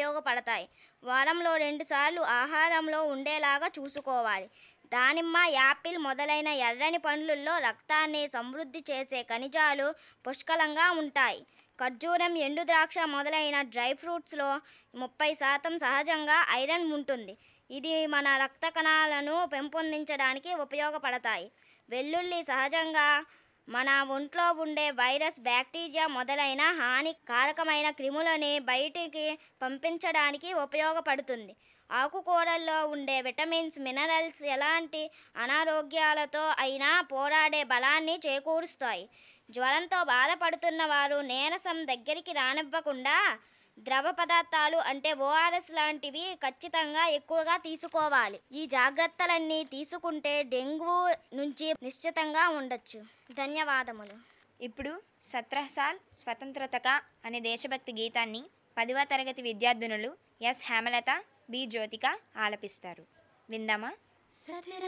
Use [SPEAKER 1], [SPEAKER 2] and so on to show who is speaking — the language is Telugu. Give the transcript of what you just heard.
[SPEAKER 1] ఉపయోగపడతాయి వారంలో రెండుసార్లు ఆహారంలో ఉండేలాగా చూసుకోవాలి దానిమ్మ యాపిల్ మొదలైన ఎర్రని పండ్లుల్లో రక్తాన్ని సమృద్ధి చేసే ఖనిజాలు పుష్కలంగా ఉంటాయి ఖర్జూరం ఎండు ద్రాక్ష మొదలైన డ్రై ఫ్రూట్స్లో ముప్పై శాతం సహజంగా ఐరన్ ఉంటుంది ఇది మన రక్త కణాలను పెంపొందించడానికి ఉపయోగపడతాయి వెల్లుల్లి సహజంగా మన ఒంట్లో ఉండే వైరస్ బ్యాక్టీరియా మొదలైన హానికారకమైన క్రిములని బయటికి పంపించడానికి ఉపయోగపడుతుంది ఆకుకూరల్లో ఉండే విటమిన్స్ మినరల్స్ ఎలాంటి అనారోగ్యాలతో అయినా పోరాడే బలాన్ని చేకూరుస్తాయి జ్వరంతో బాధపడుతున్న వారు నీరసం దగ్గరికి రానివ్వకుండా ద్రవ పదార్థాలు అంటే ఓఆర్ఎస్ లాంటివి ఖచ్చితంగా ఎక్కువగా తీసుకోవాలి ఈ జాగ్రత్తలన్నీ తీసుకుంటే డెంగ్యూ నుంచి నిశ్చితంగా ఉండొచ్చు ధన్యవాదములు
[SPEAKER 2] ఇప్పుడు సత్రసాల్ స్వతంత్రతక అనే దేశభక్తి గీతాన్ని పదవ తరగతి విద్యార్థినులు ఎస్ హేమలత బి జ్యోతిక ఆలపిస్తారు విందామా
[SPEAKER 3] సతర